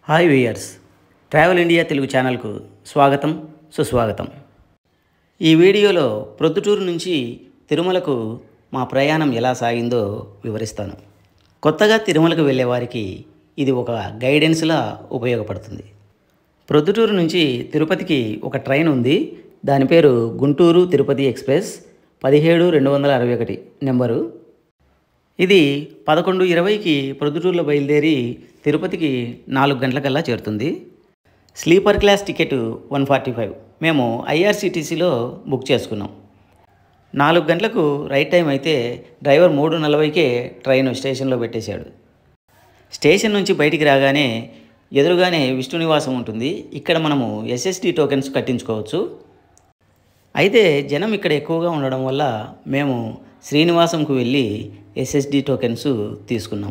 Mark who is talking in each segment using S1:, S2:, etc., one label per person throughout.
S1: hi వీయర్స్ travel India Telugu ఛానల్కు స్వాగతం సుస్వాగతం ఈ వీడియోలో ప్రొద్దుటూరు నుంచి తిరుమలకు మా ప్రయాణం ఎలా సాగిందో వివరిస్తాను కొత్తగా తిరుమలకు వెళ్ళే వారికి ఇది ఒక గైడెన్స్లా ఉపయోగపడుతుంది ప్రొద్దుటూరు నుంచి తిరుపతికి ఒక ట్రైన్ ఉంది దాని పేరు గుంటూరు తిరుపతి ఎక్స్ప్రెస్ పదిహేడు రెండు వందల అరవై ఒకటి నెంబరు ఇది పదకొండు ఇరవైకి ప్రొద్దుటూరులో బయలుదేరి తిరుపతికి నాలుగు గంటలకల్లా చేరుతుంది sleeper class ticket one forty five మేము ఐఆర్సిటీసీలో బుక్ చేసుకున్నాం నాలుగు గంటలకు రైట్ టైం అయితే డ్రైవర్ మూడు నలభైకే ట్రైన్ స్టేషన్లో పెట్టేశాడు స్టేషన్ నుంచి బయటికి రాగానే ఎదురుగానే విష్ణు నివాసం ఉంటుంది ఇక్కడ మనము ఎస్ఎస్డి టోకెన్స్ కట్టించుకోవచ్చు అయితే జనం ఇక్కడ ఎక్కువగా ఉండడం వల్ల మేము శ్రీనివాసంకు వెళ్ళి ఎస్ఎస్డి టోకెన్స్ తీసుకున్నాం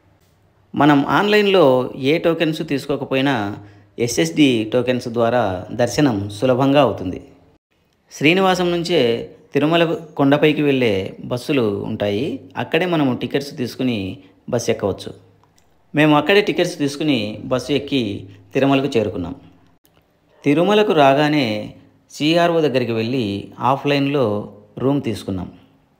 S1: మనం ఆన్లైన్లో ఏ టోకెన్స్ తీసుకోకపోయినా ఎస్ఎస్డి టోకెన్స్ ద్వారా దర్శనం సులభంగా అవుతుంది శ్రీనివాసం నుంచే తిరుమల కొండపైకి వెళ్ళే బస్సులు ఉంటాయి అక్కడే మనము టికెట్స్ తీసుకుని బస్సు ఎక్కవచ్చు మేము అక్కడే టికెట్స్ తీసుకుని బస్సు ఎక్కి తిరుమలకు చేరుకున్నాం తిరుమలకు రాగానే సిఆర్ఓ దగ్గరికి వెళ్ళి ఆఫ్లైన్లో రూమ్ తీసుకున్నాం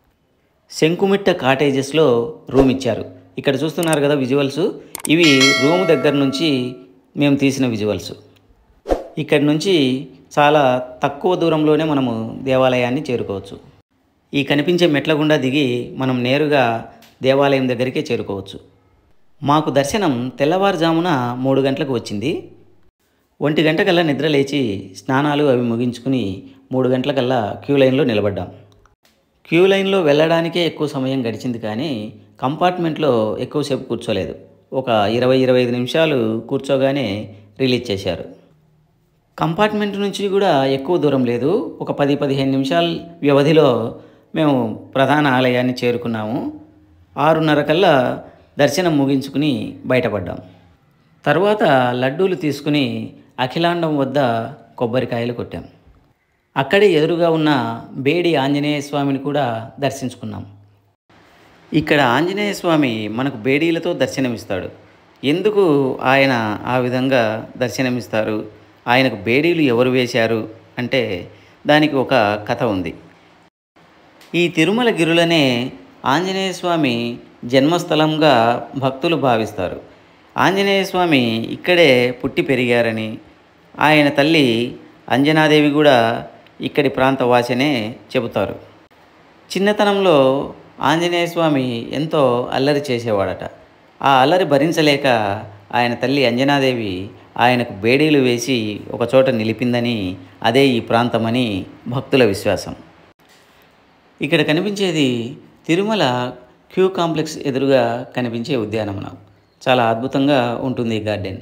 S1: శంకుమిట్ట కాటేజెస్లో రూమ్ ఇచ్చారు ఇక్కడ చూస్తున్నారు కదా విజువల్స్ ఇవి రూమ్ దగ్గర నుంచి మేము తీసిన విజువల్స్ ఇక్కడి నుంచి చాలా తక్కువ దూరంలోనే మనము దేవాలయాన్ని చేరుకోవచ్చు ఈ కనిపించే మెట్ల గుండా దిగి మనం నేరుగా దేవాలయం దగ్గరికే చేరుకోవచ్చు మాకు దర్శనం తెల్లవారుజామున మూడు గంటలకు వచ్చింది ఒంటి గంటకల్లా నిద్ర లేచి స్నానాలు అవి ముగించుకుని మూడు గంటలకల్లా క్యూ లైన్లో నిలబడ్డాం క్యూ లైన్లో వెళ్ళడానికే ఎక్కువ సమయం గడిచింది కానీ కంపార్ట్మెంట్లో ఎక్కువసేపు కూర్చోలేదు ఒక ఇరవై ఇరవై ఐదు నిమిషాలు కూర్చోగానే రిలీజ్ చేశారు కంపార్ట్మెంట్ నుంచి కూడా ఎక్కువ దూరం లేదు ఒక పది పదిహేను నిమిషాల వ్యవధిలో మేము ప్రధాన ఆలయాన్ని చేరుకున్నాము ఆరున్నర కల్లా దర్శనం ముగించుకుని బయటపడ్డాం తర్వాత లడ్డూలు తీసుకుని అఖిలాండం వద్ద కొబ్బరికాయలు కొట్టాం అక్కడే ఎదురుగా ఉన్న బేడి ఆంజనేయ స్వామిని కూడా దర్శించుకున్నాం ఇక్కడ ఆంజనేయ స్వామి మనకు బేడీలతో దర్శనమిస్తాడు ఎందుకు ఆయన ఆ విధంగా దర్శనమిస్తారు ఆయనకు బేడీలు ఎవరు వేశారు అంటే దానికి ఒక కథ ఉంది ఈ తిరుమల గిరులనే ఆంజనేయ స్వామి జన్మస్థలంగా భక్తులు భావిస్తారు ఆంజనేయ స్వామి ఇక్కడే పుట్టి పెరిగారని ఆయన తల్లి అంజనాదేవి కూడా ఇక్కడి ప్రాంతవాసినే చెబుతారు చిన్నతనంలో ఆంజనేయ స్వామి ఎంతో అల్లరి చేసేవాడట ఆ అల్లరి భరించలేక ఆయన తల్లి అంజనాదేవి ఆయనకు బేడీలు వేసి ఒకచోట నిలిపిందని అదే ఈ ప్రాంతమని భక్తుల విశ్వాసం ఇక్కడ కనిపించేది తిరుమల క్యూ కాంప్లెక్స్ ఎదురుగా కనిపించే ఉద్యానవనం చాలా అద్భుతంగా ఉంటుంది ఈ గార్డెన్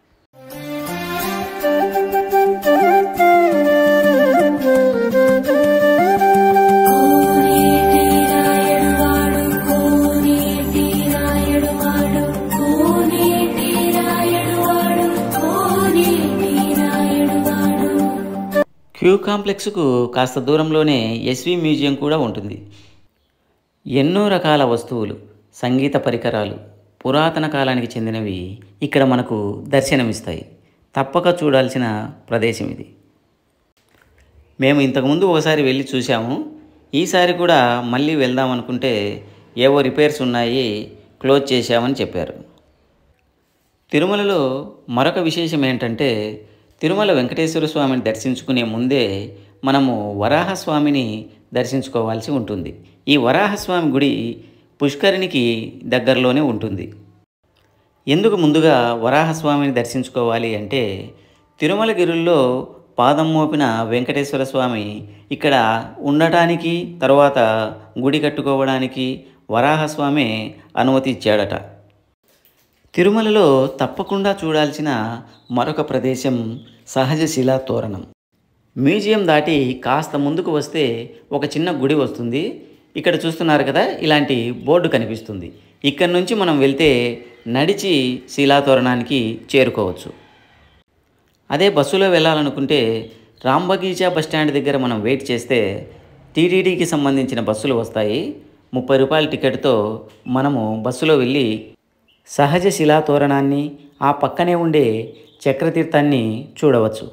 S1: క్యూ కాంప్లెక్స్కు కాస్త దూరంలోనే ఎస్వి మ్యూజియం కూడా ఉంటుంది ఎన్నో రకాల వస్తువులు సంగీత పరికరాలు పురాతన కాలానికి చెందినవి ఇక్కడ మనకు దర్శనమిస్తాయి తప్పక చూడాల్సిన ప్రదేశం ఇది మేము ఇంతకుముందు ఒకసారి వెళ్ళి చూసాము ఈసారి కూడా మళ్ళీ వెళ్దాం అనుకుంటే ఏవో రిపేర్స్ ఉన్నాయి క్లోజ్ చేశామని చెప్పారు తిరుమలలో మరొక విశేషం ఏంటంటే తిరుమల వెంకటేశ్వర స్వామిని దర్శించుకునే ముందే మనము వరాహస్వామిని దర్శించుకోవాల్సి ఉంటుంది ఈ వరాహస్వామి గుడి పుష్కరిణికి దగ్గరలోనే ఉంటుంది ఎందుకు ముందుగా వరాహస్వామిని దర్శించుకోవాలి అంటే తిరుమల గిరుల్లో పాదం మోపిన వెంకటేశ్వర స్వామి ఇక్కడ ఉండటానికి తర్వాత గుడి కట్టుకోవడానికి వరాహస్వామి అనుమతి ఇచ్చాడట తిరుమలలో తప్పకుండా చూడాల్సిన మరొక ప్రదేశం సహజ శిలా తోరణం మ్యూజియం దాటి కాస్త ముందుకు వస్తే ఒక చిన్న గుడి వస్తుంది ఇక్కడ చూస్తున్నారు కదా ఇలాంటి బోర్డు కనిపిస్తుంది ఇక్కడ నుంచి మనం వెళ్తే నడిచి శిలాతోరణానికి చేరుకోవచ్చు అదే బస్సులో వెళ్ళాలనుకుంటే రాంబగీచా బస్టాండ్ దగ్గర మనం వెయిట్ చేస్తే టీటీడీకి సంబంధించిన బస్సులు వస్తాయి ముప్పై రూపాయల టికెట్తో మనము బస్సులో వెళ్ళి సహజ శిలాతోరణాన్ని ఆ పక్కనే ఉండే చక్రతీర్థాన్ని చూడవచ్చు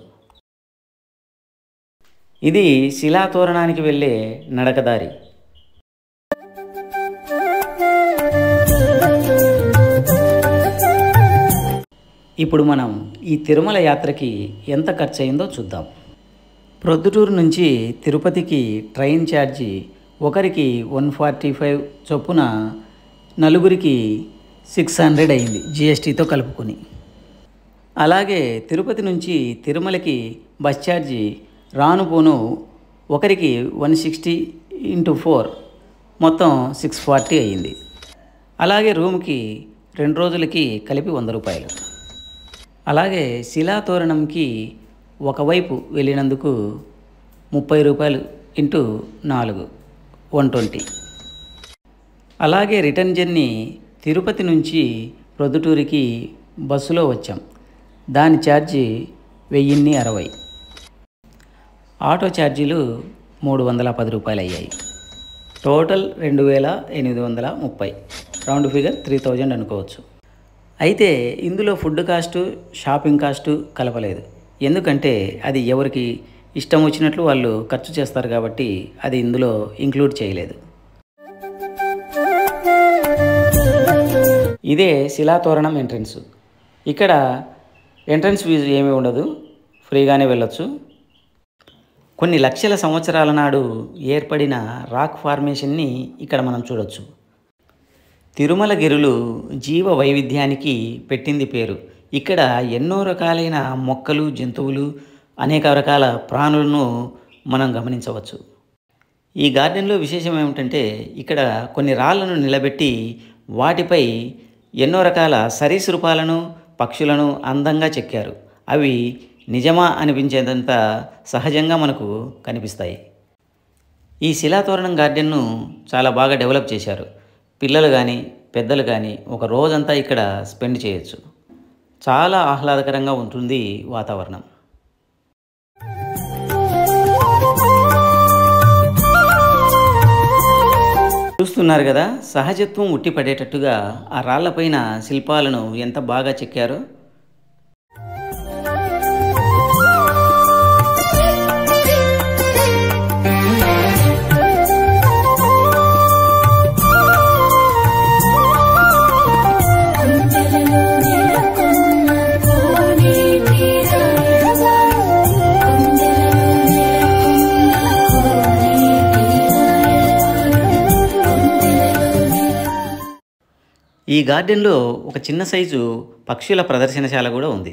S1: ఇది శిలాతోరణానికి వెళ్ళే నడకదారి ఇప్పుడు మనం ఈ తిరుమల యాత్రకి ఎంత ఖర్చు అయిందో చూద్దాం ప్రొద్దుటూరు నుంచి తిరుపతికి ట్రైన్ ఛార్జీ ఒకరికి వన్ ఫార్టీ ఫైవ్ చొప్పున నలుగురికి సిక్స్ హండ్రెడ్ అయింది జిఎస్టీతో కలుపుకొని అలాగే తిరుపతి నుంచి తిరుమలకి బస్ ఛార్జీ రాను పోను ఒకరికి వన్ సిక్స్టీ ఇంటూ ఫోర్ మొత్తం సిక్స్ ఫార్టీ అయ్యింది అలాగే రూమ్కి రెండు రోజులకి కలిపి వంద రూపాయలు అలాగే శిలాతోరణంకి ఒకవైపు వెళ్ళినందుకు ముప్పై రూపాయలు ఇంటూ నాలుగు వన్ ట్వంటీ అలాగే రిటర్న్ జర్నీ తిరుపతి నుంచి ప్రొద్దుటూరికి బస్సులో వచ్చాం దాని ఛార్జీ వెయ్యిన్ని అరవై ఆటో ఛార్జీలు మూడు వందల పది రూపాయలు అయ్యాయి టోటల్ రెండు వేల ఎనిమిది వందల ముప్పై రౌండ్ ఫిగర్ త్రీ థౌజండ్ అనుకోవచ్చు అయితే ఇందులో ఫుడ్ కాస్టు షాపింగ్ కాస్టు కలపలేదు ఎందుకంటే అది ఎవరికి ఇష్టం వచ్చినట్లు వాళ్ళు ఖర్చు చేస్తారు కాబట్టి అది ఇందులో ఇంక్లూడ్ చేయలేదు ఇదే శిలాతోరణం ఎంట్రన్స్ ఇక్కడ ఎంట్రన్స్ ఫీజు ఏమీ ఉండదు ఫ్రీగానే వెళ్ళొచ్చు కొన్ని లక్షల సంవత్సరాల నాడు ఏర్పడిన రాక్ ఫార్మేషన్ని ఇక్కడ మనం చూడొచ్చు తిరుమల గిరులు జీవ వైవిధ్యానికి పెట్టింది పేరు ఇక్కడ ఎన్నో రకాలైన మొక్కలు జంతువులు అనేక రకాల ప్రాణులను మనం గమనించవచ్చు ఈ గార్డెన్లో విశేషం ఏమిటంటే ఇక్కడ కొన్ని రాళ్లను నిలబెట్టి వాటిపై ఎన్నో రకాల సరీసృపాలను పక్షులను అందంగా చెక్కారు అవి నిజమా అనిపించేంత సహజంగా మనకు కనిపిస్తాయి ఈ శిలాతోరణం గార్డెన్ను చాలా బాగా డెవలప్ చేశారు పిల్లలు కానీ పెద్దలు కానీ ఒక రోజంతా ఇక్కడ స్పెండ్ చేయొచ్చు చాలా ఆహ్లాదకరంగా ఉంటుంది వాతావరణం చూస్తున్నారు కదా సహజత్వం ఉట్టిపడేటట్టుగా ఆ రాళ్లపైన శిల్పాలను ఎంత బాగా చెక్కారో ఈ గార్డెన్లో ఒక చిన్న సైజు పక్షుల ప్రదర్శనశాల కూడా ఉంది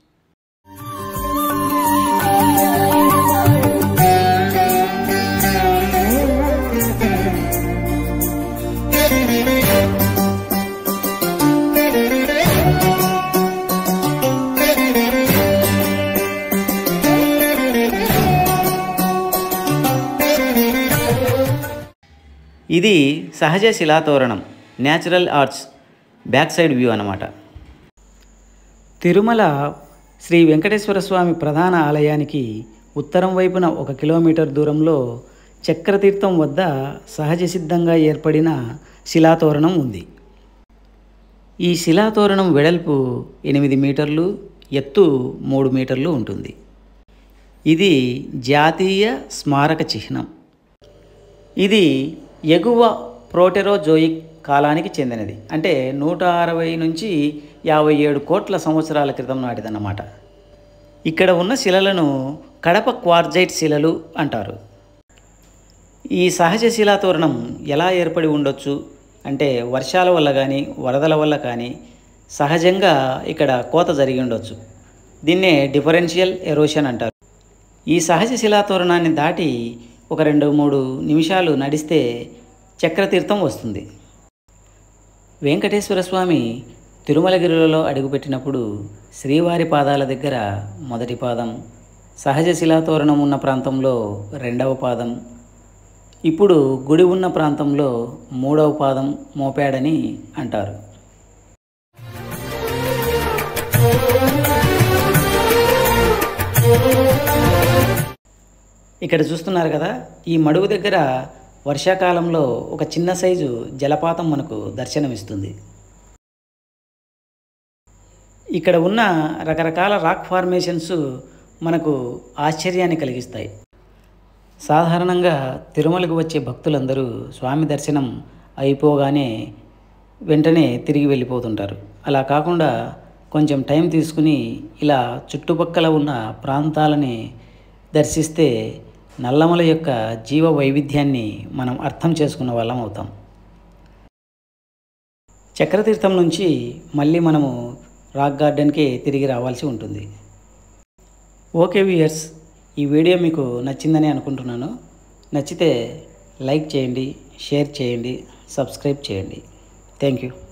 S1: ఇది సహజ Silathoranam natural arts back side view అన్నమాట తిరుమల శ్రీ వెంకటేశ్వర స్వామి ప్రధాన ఆలయానికి ఉత్తరం వైపున ఒక కిలోమీటర్ దూరంలో చక్రతీర్థం వద్ద సహజ సిద్ధంగా ఏర్పడిన శిలాతోరణం ఉంది ఈ శిలాతోరణం వెడల్పు ఎనిమిది మీటర్లు ఎత్తు మూడు మీటర్లు ఉంటుంది ఇది జాతీయ స్మారక చిహ్నం ఇది ఎగువ ప్రోటెరోజోయిక్ కాలానికి చెందినది అంటే నూట అరవై నుంచి యాభై ఏడు కోట్ల సంవత్సరాల క్రితం నాటిదన్నమాట ఇక్కడ ఉన్న శిలలను కడప క్వార్జైట్ శిలలు అంటారు ఈ సహజ శిలాతోరణం ఎలా ఏర్పడి ఉండొచ్చు అంటే వర్షాల వల్ల కానీ వరదల వల్ల కానీ సహజంగా ఇక్కడ కోత జరిగి ఉండొచ్చు దీన్నే డిఫరెన్షియల్ ఎరోషన్ అంటారు ఈ సహజ శిలాతోరణాన్ని దాటి ఒక రెండు మూడు నిమిషాలు నడిస్తే చక్రతీర్థం వస్తుంది వెంకటేశ్వర స్వామి తిరుమలగిరిలో అడుగుపెట్టినప్పుడు శ్రీవారి పాదాల దగ్గర మొదటి పాదం సహజ శిలాతోరణం ఉన్న ప్రాంతంలో రెండవ పాదం ఇప్పుడు గుడి ఉన్న ప్రాంతంలో మూడవ పాదం మోపాడని అంటారు ఇక్కడ చూస్తున్నారు కదా ఈ మడుగు దగ్గర వర్షాకాలంలో ఒక చిన్న సైజు జలపాతం మనకు దర్శనమిస్తుంది ఇక్కడ ఉన్న రకరకాల రాక్ ఫార్మేషన్స్ మనకు ఆశ్చర్యాన్ని కలిగిస్తాయి సాధారణంగా తిరుమలకు వచ్చే భక్తులందరూ స్వామి దర్శనం అయిపోగానే వెంటనే తిరిగి వెళ్ళిపోతుంటారు అలా కాకుండా కొంచెం టైం తీసుకుని ఇలా చుట్టుపక్కల ఉన్న ప్రాంతాలని దర్శిస్తే నల్లమల యొక్క జీవ వైవిధ్యాన్ని మనం అర్థం చేసుకున్న వాళ్ళం అవుతాం చక్రతీర్థం నుంచి మళ్ళీ మనము రాక్ గార్డెన్కి తిరిగి రావాల్సి ఉంటుంది ఓకే వ్యూయర్స్ ఈ వీడియో మీకు నచ్చిందని అనుకుంటున్నాను నచ్చితే లైక్ చేయండి షేర్ చేయండి సబ్స్క్రైబ్ చేయండి థ్యాంక్ యూ